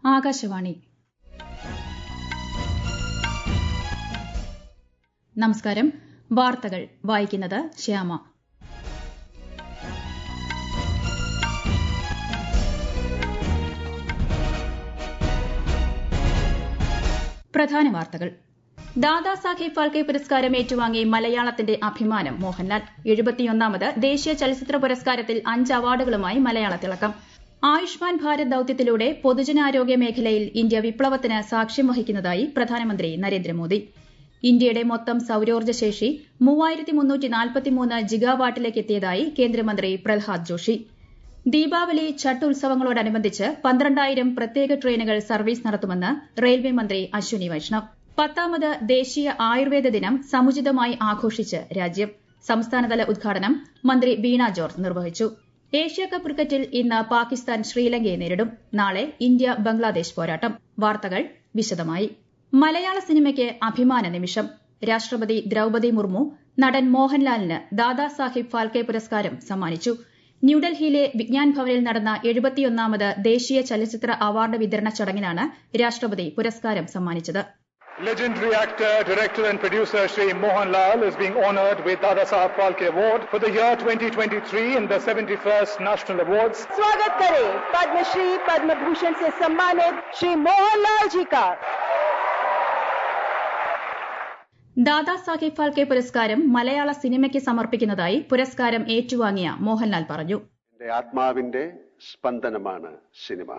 ആകാശവാണി നമസ്കാരം വാർത്തകൾ വായിക്കുന്നത് ശ്യാമ പ്രധാന വാർത്തകൾ ദാദാസാഹേബ് ഫാൽക്കെ പുരസ്കാരം ഏറ്റുവാങ്ങി മലയാളത്തിന്റെ അഭിമാനം മോഹൻലാൽ എഴുപത്തിയൊന്നാമത് ദേശീയ ചലച്ചിത്ര പുരസ്കാരത്തിൽ അഞ്ച് അവാർഡുകളുമായി മലയാള തിളക്കം ആയുഷ്മാൻ ഭാരത് ദൌത്യത്തിലൂടെ പൊതുജനാരോഗ്യ മേഖലയിൽ ഇന്ത്യ വിപ്ലവത്തിന് സാക്ഷ്യം വഹിക്കുന്നതായി പ്രധാനമന്ത്രി നരേന്ദ്രമോദി ഇന്ത്യയുടെ മൊത്തം സൌരോർജ്ജ ശേഷി ജിഗാവാട്ടിലേക്ക് എത്തിയതായി കേന്ദ്രമന്ത്രി പ്രഹ്ലാദ് ജോഷി ദീപാവലി ഛട്ട് ഉത്സവങ്ങളോടനുബന്ധിച്ച് പന്ത്രണ്ടായിരം പ്രത്യേക ട്രെയിനുകൾ സർവീസ് നടത്തുമെന്ന് റെയിൽവേ മന്ത്രി അശ്വനി വൈഷ്ണവ് പത്താമത് ദേശീയ ആയുർവേദ ദിനം സമുചിതമായി ആഘോഷിച്ച് രാജ്യം സംസ്ഥാനതല ഉദ്ഘാടനം മന്ത്രി വീണ ജോർജ് നിർവഹിച്ചു ഏഷ്യാകപ്പ് ക്രിക്കറ്റിൽ ഇന്ന് പാകിസ്ഥാൻ ശ്രീലങ്കയെ നേരിടും നാളെ ഇന്ത്യ ബംഗ്ലാദേശ് പോരാട്ടം വാർത്തകൾ വിശദമായി മലയാള സിനിമയ്ക്ക് അഭിമാന നിമിഷം രാഷ്ട്രപതി ദ്രൌപതി മുർമു നടൻ മോഹൻലാലിന് ദാദാസാഹിബ് ഫാൽക്കെ പുരസ്കാരം സമ്മാനിച്ചു ന്യൂഡൽഹിയിലെ വിജ്ഞാൻ ഭവനിൽ നടന്ന എഴുപത്തിയൊന്നാമത് ദേശീയ ചലച്ചിത്ര അവാർഡ് വിതരണ ചടങ്ങിലാണ് രാഷ്ട്രപതി പുരസ്കാരം സമ്മാനിച്ചത് Legendary actor, director and producer Sri Mohan Lal is being honored with Dada Sahab Phalke Award for the year 2023 in the 71st National Awards. स्वागत करें पद्मश्री पद्म भूषण से सम्मानित श्री मोहनलाल जी का ദാദാസാഹേബ് ഫാൽക്കെ പുരസ്കാരം മലയാള സിനിമയ്ക്ക് സമർപ്പിക്കുന്നതായി പുരസ്കാരം ഏറ്റുവാങ്ങിയ മോഹൻലാൽ പറഞ്ഞു എന്റെ ആത്മാവിന്റെ സ്പന്ദനമാണ് cinema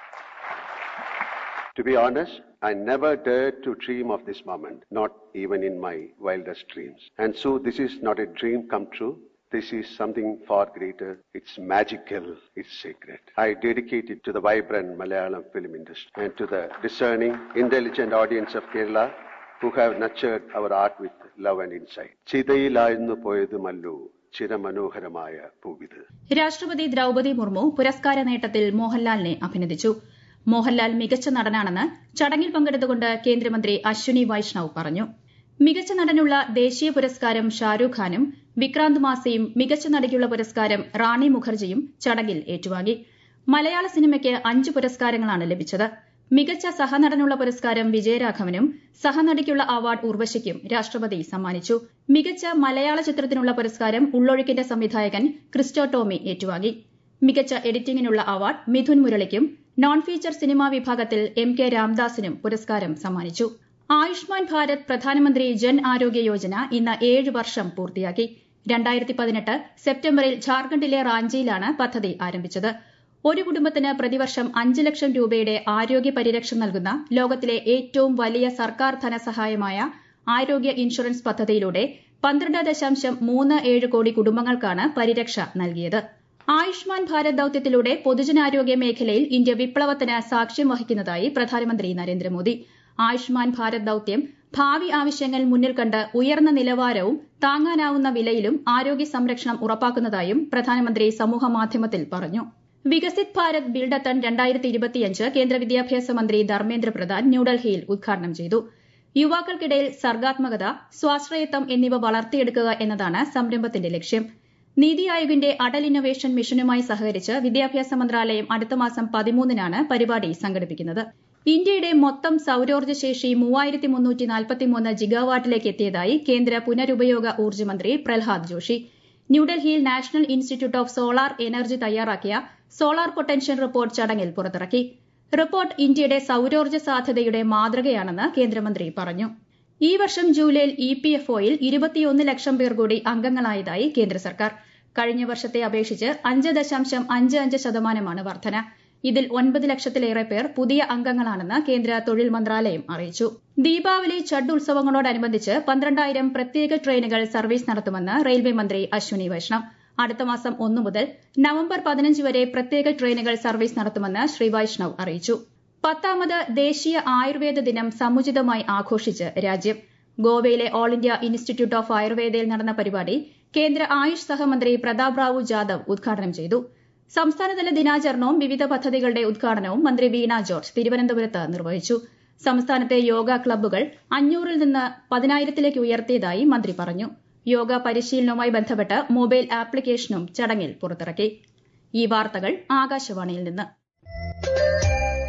To be honest, I never dared to dream of this moment, not even in my wildest dreams. And so this is not a dream come true. This is something far greater. It's magical. It's sacred. I dedicate it to the vibrant Malayalam film industry and to the discerning, intelligent audience of Kerala who have nurtured our art with love and insight. ചിതയിലായിരുന്നു പോയതുമല്ലോ ചിരമനോഹരമായ പൂവിത് രാഷ്ട്രപതി ദ്രൌപതി മുർമു പുരസ്കാര നേട്ടത്തിൽ മോഹൻലാലിനെ അഭിനന്ദിച്ചു മോഹൻലാൽ മികച്ച നടനാണെന്ന് ചടങ്ങിൽ പങ്കെടുത്തുകൊണ്ട് കേന്ദ്രമന്ത്രി അശ്വനി വൈഷ്ണവ് പറഞ്ഞു മികച്ച നടനുള്ള ദേശീയ പുരസ്കാരം ഷാരൂഖ് ഖാനും വിക്രാന്ത് മാസിയും മികച്ച നടിക്കുള്ള പുരസ്കാരം റാണി മുഖർജിയും ചടങ്ങിൽ ഏറ്റുവാങ്ങി മലയാള സിനിമയ്ക്ക് അഞ്ച് പുരസ്കാരങ്ങളാണ് ലഭിച്ചത് മികച്ച സഹനടനുള്ള പുരസ്കാരം വിജയരാഘവനും സഹനടിക്കുള്ള അവാർഡ് ഉർവശിക്കും രാഷ്ട്രപതി സമ്മാനിച്ചു മികച്ച മലയാള ചിത്രത്തിനുള്ള പുരസ്കാരം ഉള്ളൊഴുക്കിന്റെ സംവിധായകൻ ക്രിസ്റ്റോ ടോമി ഏറ്റുവാങ്ങി മികച്ച എഡിറ്റിംഗിനുള്ള അവാർഡ് മിഥുൻ മുരളിക്കും നോൺ ഫീച്ചർ സിനിമാ വിഭാഗത്തിൽ എം കെ രാംദാസിനും പുരസ്കാരം സമ്മാനിച്ചു ആയുഷ്മാൻ ഭാരത് പ്രധാനമന്ത്രി ജൻ ആരോഗ്യ യോജന ഇന്ന് ഏഴ് വർഷം പൂർത്തിയാക്കി രണ്ടായിരത്തി പതിനെട്ട് സെപ്റ്റംബറിൽ ഝാർഖണ്ഡിലെ റാഞ്ചിയിലാണ് പദ്ധതി ആരംഭിച്ചത് ഒരു കുടുംബത്തിന് പ്രതിവർഷം അഞ്ച് ലക്ഷം രൂപയുടെ ആരോഗ്യ പരിരക്ഷ നൽകുന്ന ലോകത്തിലെ ഏറ്റവും വലിയ സർക്കാർ ധനസഹായമായ ആരോഗ്യ ഇൻഷുറൻസ് പദ്ധതിയിലൂടെ പന്ത്രണ്ട് ദശാംശം മൂന്ന് ഏഴ് കോടി കുടുംബങ്ങൾക്കാണ് പരിരക്ഷ നൽകിയത് ആയുഷ്മാൻ ഭാരത് ദൌത്യത്തിലൂടെ പൊതുജനാരോഗ്യ മേഖലയിൽ ഇന്ത്യ വിപ്ലവത്തിന് സാക്ഷ്യം വഹിക്കുന്നതായി പ്രധാനമന്ത്രി നരേന്ദ്രമോദി ആയുഷ്മാൻ ഭാരത് ദൌത്യം ഭാവി ആവശ്യങ്ങൾ മുന്നിൽ കണ്ട് ഉയർന്ന നിലവാരവും താങ്ങാനാവുന്ന വിലയിലും ആരോഗ്യ സംരക്ഷണം ഉറപ്പാക്കുന്നതായും പ്രധാനമന്ത്രി സമൂഹമാധ്യമത്തിൽ പറഞ്ഞു വികസിത് ഭാരത് ബിൽഡത്തൺ രണ്ടായിരത്തി ഇരുപത്തിയഞ്ച് കേന്ദ്ര വിദ്യാഭ്യാസ മന്ത്രി ധർമ്മേന്ദ്ര പ്രധാൻ ന്യൂഡൽഹിയിൽ ഉദ്ഘാടനം ചെയ്തു യുവാക്കൾക്കിടയിൽ സർഗാത്മകത സ്വാശ്രയത്വം എന്നിവ വളർത്തിയെടുക്കുക എന്നതാണ് സംരംഭത്തിന്റെ ലക്ഷ്യം നീതി ആയോഗിന്റെ അടൽ ഇന്നൊവേഷൻ മിഷനുമായി സഹകരിച്ച് വിദ്യാഭ്യാസ മന്ത്രാലയം അടുത്ത മാസം പതിമൂന്നിനാണ് പരിപാടി സംഘടിപ്പിക്കുന്നത് ഇന്ത്യയുടെ മൊത്തം സൌരോർജ്ജ ശേഷി മൂവായിരത്തി മുന്നൂറ്റി നാൽപ്പത്തിമൂന്ന് ജിഗാവാട്ടിലേക്ക് എത്തിയതായി കേന്ദ്ര പുനരുപയോഗ ഊർജ്ജ മന്ത്രി പ്രഹ്ലാദ് ജോഷി ന്യൂഡൽഹിയിൽ national institute of solar energy തയ്യാറാക്കിയ സോളാർ പൊട്ടൻഷ്യൽ റിപ്പോർട്ട് ചടങ്ങിൽ പുറത്തിറക്കി റിപ്പോർട്ട് ഇന്ത്യയുടെ സൌരോർജ്ജ സാധ്യതയുടെ മാതൃകയാണെന്ന് കേന്ദ്രമന്ത്രി പറഞ്ഞു ഈ വർഷം ജൂലൈയിൽ ഇ പി എഫ് ഒയിൽ ഇരുപത്തിയൊന്ന് ലക്ഷം പേർ കൂടി അംഗങ്ങളായതായി കേന്ദ്ര സർക്കാർ കഴിഞ്ഞ വർഷത്തെ അപേക്ഷിച്ച് അഞ്ച് ദശാംശം അഞ്ച് അഞ്ച് ശതമാനമാണ് വർധന ഇതിൽ ഒൻപത് ലക്ഷത്തിലേറെ പേർ പുതിയ അംഗങ്ങളാണെന്ന് കേന്ദ്ര തൊഴിൽ മന്ത്രാലയം അറിയിച്ചു ദീപാവലി ഛഡ് ഉത്സവങ്ങളോടനുബന്ധിച്ച് പന്ത്രണ്ടായിരം പ്രത്യേക ട്രെയിനുകൾ സർവീസ് നടത്തുമെന്ന് റെയിൽവേ മന്ത്രി അശ്വനി വൈഷ്ണവ് അടുത്ത മാസം ഒന്നു മുതൽ നവംബർ പതിനഞ്ച് വരെ പ്രത്യേക ട്രെയിനുകൾ സർവീസ് നടത്തുമെന്ന് ശ്രീ വൈഷ്ണവ് അറിയിച്ചു പത്താമത് ദേശീയ ആയുർവേദ ദിനം സമുചിതമായി ആഘോഷിച്ച് രാജ്യം ഗോവയിലെ ഓൾ ഇന്ത്യ ഇൻസ്റ്റിറ്റ്യൂട്ട് ഓഫ് ആയുർവേദയിൽ നടന്ന പരിപാടി കേന്ദ്ര ആയുഷ് സഹമന്ത്രി പ്രതാപ് റാവു ജാദവ് ഉദ്ഘാടനം ചെയ്തു സംസ്ഥാനതല ദിനാചരണവും വിവിധ പദ്ധതികളുടെ ഉദ്ഘാടനവും മന്ത്രി വീണ ജോർജ് തിരുവനന്തപുരത്ത് നിർവഹിച്ചു സംസ്ഥാനത്തെ യോഗ ക്ലബ്ബുകൾ അഞ്ഞൂറിൽ നിന്ന് പതിനായിരത്തിലേക്ക് ഉയർത്തിയതായി മന്ത്രി പറഞ്ഞു യോഗ പരിശീലനവുമായി ബന്ധപ്പെട്ട് മൊബൈൽ ആപ്ലിക്കേഷനും ചടങ്ങിൽ പുറത്തിറക്കി ഈ വാർത്തകൾ ആകാശവാണിയിൽ നിന്ന്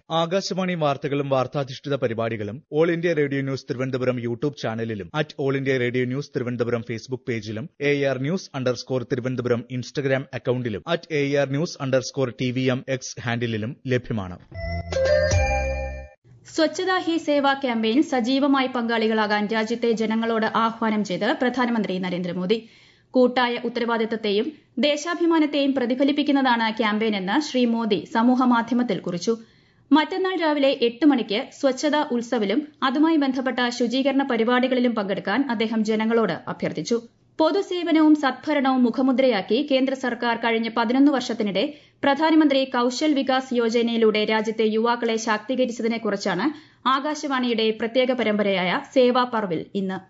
ആകാശവാണി വാർത്തകളും വാർത്താധിഷ്ഠിത പരിപാടികളും all India radio news Thiruvananthapuram YouTube ചാനലിലും at all India radio news Thiruvananthapuram Facebook പേജിലും A R news underscore Thiruvananthapuram Instagram അക്കൌണ്ടിലും at A R news underscore T V M X ഹാൻഡിലും ലഭ്യമാണ് സ്വച്ഛതാ ഹി സേവ ക്യാമ്പയിൻ സജീവമായി പങ്കാളികളാകാൻ രാജ്യത്തെ ജനങ്ങളോട് ആഹ്വാനം ചെയ്ത് പ്രധാനമന്ത്രി നരേന്ദ്രമോദി കൂട്ടായ ഉത്തരവാദിത്തത്തെയും ദേശാഭിമാനത്തെയും പ്രതിഫലിപ്പിക്കുന്നതാണ് ക്യാമ്പയിൻ എന്ന് ശ്രീ മോദി സമൂഹമാധ്യമത്തിൽ കുറിച്ചു മറ്റന്നാൾ രാവിലെ എട്ട് മണിക്ക് സ്വച്ഛതാ ഉത്സവിലും അതുമായി ബന്ധപ്പെട്ട ശുചീകരണ പരിപാടികളിലും പങ്കെടുക്കാൻ അദ്ദേഹം ജനങ്ങളോട് അഭ്യർത്ഥിച്ചു പൊതുസേവനവും സദ്ഭരണവും മുഖമുദ്രയാക്കി കേന്ദ്ര സർക്കാർ കഴിഞ്ഞ പതിനൊന്ന് വർഷത്തിനിടെ പ്രധാനമന്ത്രി കൌശൽ വികാസ് യോജനയിലൂടെ രാജ്യത്തെ യുവാക്കളെ ശാക്തീകരിച്ചതിനെക്കുറിച്ചാണ് ആകാശവാണിയുടെ പ്രത്യേക പരമ്പരയായ സേവാ പർവിൽ ഇന്ന്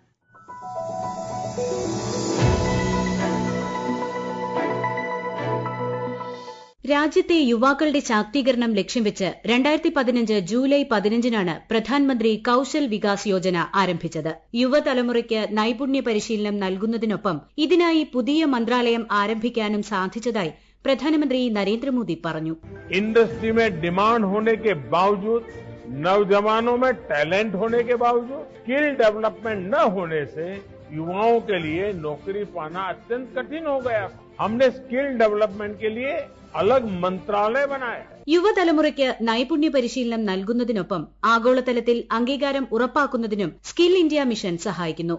രാജ്യത്തെ യുവാക്കളുടെ ശാക്തീകരണം ലക്ഷ്യം വെച്ച് രണ്ടായിരത്തി പതിനഞ്ച് ജൂലൈ പതിനഞ്ചിനാണ് പ്രധാനമന്ത്രി കൌശൽ വികാസ് യോജന ആരംഭിച്ചത് യുവതലമുറയ്ക്ക് നൈപുണ്യ പരിശീലനം നൽകുന്നതിനൊപ്പം ഇതിനായി പുതിയ മന്ത്രാലയം ആരംഭിക്കാനും സാധിച്ചതായി പ്രധാനമന്ത്രി നരേന്ദ്രമോദി പറഞ്ഞു इंडस्ट्री में डिमांड होने के बावजूद नौजवानों में टैलेंट होने के बावजूद स्किल डेवलपमेंट न होने से युवाओं के लिए नौकरी पाना अत्यंत कठिन हो गया हमने स्किल डेवलपमेंट के लिए अलग मंत्रालय बनाया യുവതലമുറയ്ക്ക് നൈപുണ്യ പരിശീലനം നൽകുന്നതിനൊപ്പം ആഗോളതലത്തിൽ അംഗീകാരം ഉറപ്പാക്കുന്നതിനും സ്കിൽ ഇന്ത്യ മിഷൻ സഹായിക്കുന്നു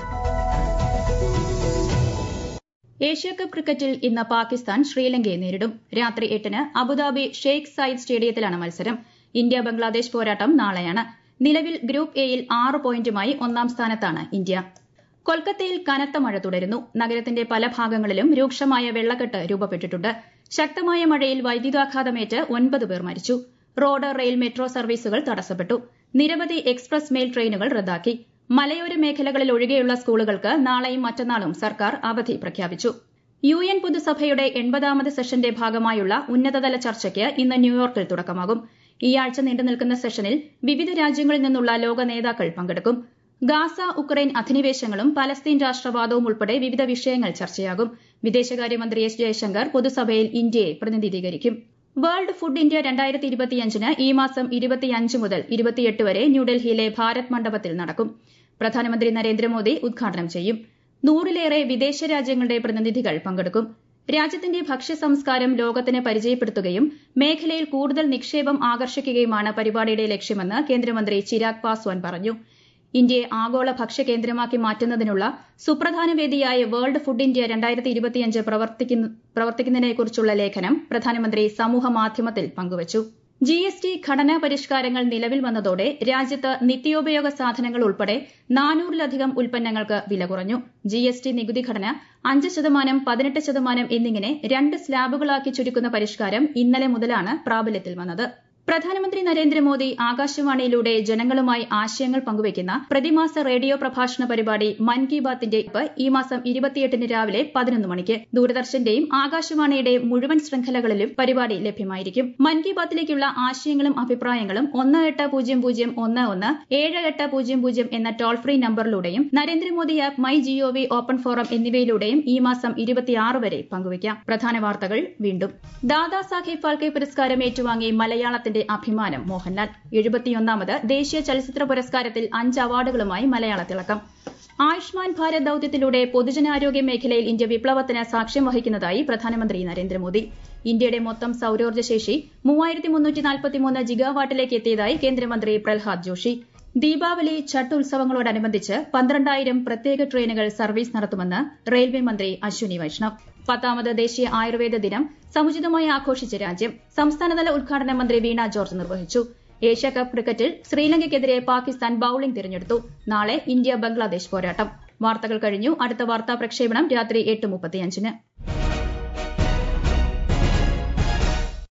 ഏഷ്യാകപ്പ് ക്രിക്കറ്റിൽ ഇന്ന് പാകിസ്ഥാൻ ശ്രീലങ്കയെ നേരിടും രാത്രി എട്ടിന് അബുദാബി ഷെയ്ഖ് സയ്യിദ് സ്റ്റേഡിയത്തിലാണ് മത്സരം ഇന്ത്യ ബംഗ്ലാദേശ് പോരാട്ടം നാളെയാണ് നിലവിൽ ഗ്രൂപ്പ് എയിൽ ആറ് പോയിന്റുമായി ഒന്നാം സ്ഥാനത്താണ് ഇന്ത്യ കൊൽക്കത്തയിൽ കനത്ത മഴ തുടരുന്നു നഗരത്തിന്റെ പല ഭാഗങ്ങളിലും രൂക്ഷമായ വെള്ളക്കെട്ട് രൂപപ്പെട്ടിട്ടുണ്ട് ശക്തമായ മഴയിൽ വൈദ്യുതാഘാതമേറ്റ് ഒൻപത് പേർ മരിച്ചു റോഡ് റെയിൽ മെട്രോ സർവീസുകൾ തടസ്സപ്പെട്ടു നിരവധി എക്സ്പ്രസ് മെയിൽ ട്രെയിനുകൾ റദ്ദാക്കി മലയോര മേഖലകളിൽ ഒഴികെയുള്ള സ്കൂളുകൾക്ക് നാളെയും മറ്റന്നാളും സർക്കാർ അവധി പ്രഖ്യാപിച്ചു യു എൻ പൊതുസഭയുടെ എൺപതാമത് സെഷന്റെ ഭാഗമായുള്ള ഉന്നതതല ചർച്ചയ്ക്ക് ഇന്ന് ന്യൂയോർക്കിൽ തുടക്കമാകും ഈ ആഴ്ച നീണ്ടുനിൽക്കുന്ന സെഷനിൽ വിവിധ രാജ്യങ്ങളിൽ നിന്നുള്ള ലോക നേതാക്കൾ പങ്കെടുക്കും ഗാസ ഉക്രൈൻ അധിനിവേശങ്ങളും പലസ്തീൻ രാഷ്ട്രവാദവും ഉൾപ്പെടെ വിവിധ വിഷയങ്ങൾ ചർച്ചയാകും വിദേശകാര്യമന്ത്രി എസ് ജയശങ്കർ പൊതുസഭയിൽ ഇന്ത്യയെ പ്രതിനിധീകരിക്കും വേൾഡ് ഫുഡ് ഇന്ത്യ രണ്ടായിരത്തി ഇരുപത്തിയഞ്ചിന് ഈ മാസം ഇരുപത്തിയഞ്ച് മുതൽ ഇരുപത്തിയെട്ട് വരെ ന്യൂഡൽഹിയിലെ ഭാരത് മണ്ഡപത്തിൽ നടക്കും പ്രധാനമന്ത്രി നരേന്ദ്രമോദി ഉദ്ഘാടനം ചെയ്യും നൂറിലേറെ വിദേശ രാജ്യങ്ങളുടെ പ്രതിനിധികൾ പങ്കെടുക്കും രാജ്യത്തിന്റെ ഭക്ഷ്യ സംസ്കാരം ലോകത്തിന് പരിചയപ്പെടുത്തുകയും മേഖലയിൽ കൂടുതൽ നിക്ഷേപം ആകർഷിക്കുകയുമാണ് പരിപാടിയുടെ ലക്ഷ്യമെന്ന് കേന്ദ്രമന്ത്രി ചിരാഗ് പാസ്വാൻ പറഞ്ഞു ഇന്ത്യയെ ആഗോള ഭക്ഷ്യ കേന്ദ്രമാക്കി മാറ്റുന്നതിനുള്ള സുപ്രധാന വേദിയായ വേൾഡ് ഫുഡ് ഇന്ത്യ രണ്ടായിരത്തി ഇരുപത്തിയഞ്ച് പ്രവർത്തിക്കുന്നതിനെക്കുറിച്ചുള്ള ലേഖനം പ്രധാനമന്ത്രി സമൂഹ മാധ്യമത്തിൽ പങ്കുവച്ചു ജി എസ് ടി ഘടനാ പരിഷ്കാരങ്ങൾ നിലവിൽ വന്നതോടെ രാജ്യത്ത് നിത്യോപയോഗ സാധനങ്ങൾ ഉൾപ്പെടെ നാനൂറിലധികം ഉൽപ്പന്നങ്ങൾക്ക് വില കുറഞ്ഞു ജി എസ് ടി നികുതി ഘടന അഞ്ച് ശതമാനം പതിനെട്ട് ശതമാനം എന്നിങ്ങനെ രണ്ട് സ്ലാബുകളാക്കി ചുരുക്കുന്ന പരിഷ്കാരം ഇന്നലെ മുതലാണ് പ്രാബല്യത്തിൽ വന്നത് പ്രധാനമന്ത്രി നരേന്ദ്രമോദി ആകാശവാണിയിലൂടെ ജനങ്ങളുമായി ആശയങ്ങൾ പങ്കുവയ്ക്കുന്ന പ്രതിമാസ റേഡിയോ പ്രഭാഷണ പരിപാടി മൻ കി ബാത്തിന്റെ ഈ മാസം ഇരുപത്തിയെട്ടിന് രാവിലെ പതിനൊന്ന് മണിക്ക് ദൂരദർശന്റെയും ആകാശവാണിയുടെയും മുഴുവൻ ശൃംഖലകളിലും പരിപാടി ലഭ്യമായിരിക്കും മൻ കി ബാത്തിലേക്കുള്ള ആശയങ്ങളും അഭിപ്രായങ്ങളും ഒന്ന് എട്ട് പൂജ്യം പൂജ്യം ഒന്ന് ഒന്ന് ഏഴ് എട്ട് പൂജ്യം പൂജ്യം എന്ന ടോൾ ഫ്രീ നമ്പറിലൂടെയും Narendra Modi app my G O V open forum എന്നിവയിലൂടെയും ഈ മാസം ഇരുപത്തിയാറ് വരെ പങ്കുവയ്ക്കാം പ്രധാന വാർത്തകൾ വീണ്ടും ദാദാ സാഹേബ് ഫാൽക്കെ പുരസ്കാരം ഏറ്റുവാങ്ങി മലയാളത്തിന്റെ അഭിമാനം മോഹൻലാൽ എഴുപത്തിയൊന്നാമത് ദേശീയ ചലച്ചിത്ര പുരസ്കാരത്തിൽ അഞ്ച് അവാർഡുകളുമായി മലയാള തിളക്കം ആയുഷ്മാൻ ഭാരത് ദൌത്യത്തിലൂടെ പൊതുജനാരോഗ്യ മേഖലയിൽ ഇന്ത്യ വിപ്ലവത്തിന് സാക്ഷ്യം വഹിക്കുന്നതായി പ്രധാനമന്ത്രി നരേന്ദ്രമോദി ഇന്ത്യയുടെ മൊത്തം സൌരോർജ്ജ ശേഷി മൂവായിരത്തി മുന്നൂറ്റി നാൽപ്പത്തിമൂന്ന് ജിഗാവാട്ടിലേക്ക് എത്തിയതായി കേന്ദ്രമന്ത്രി പ്രഹ്ലാദ് ജോഷി ദീപാവലി ഛട്ട് ഉത്സവങ്ങളോടനുബന്ധിച്ച് പന്ത്രണ്ടായിരം പ്രത്യേക ട്രെയിനുകൾ സർവീസ് നടത്തുമെന്ന് റെയിൽവേ മന്ത്രി അശ്വനി വൈഷ്ണവ് പത്താമത് ദേശീയ ആയുർവേദ ദിനം സമുചിതമായി ആഘോഷിച്ച രാജ്യം സംസ്ഥാനതല ഉദ്ഘാടനം മന്ത്രി വീണ ജോർജ് നിർവഹിച്ചു ഏഷ്യ കപ്പ് ക്രിക്കറ്റിൽ ശ്രീലങ്കയ്ക്കെതിരെ പാകിസ്ഥാൻ ബൌളിംഗ് തിരഞ്ഞെടുത്തു നാളെ ഇന്ത്യ ബംഗ്ലാദേശ് പോരാട്ടം വാർത്തകൾ കഴിഞ്ഞു അടുത്ത വാർത്താ പ്രക്ഷേപണം രാത്രി എട്ട് മുപ്പത്തിയഞ്ചിന്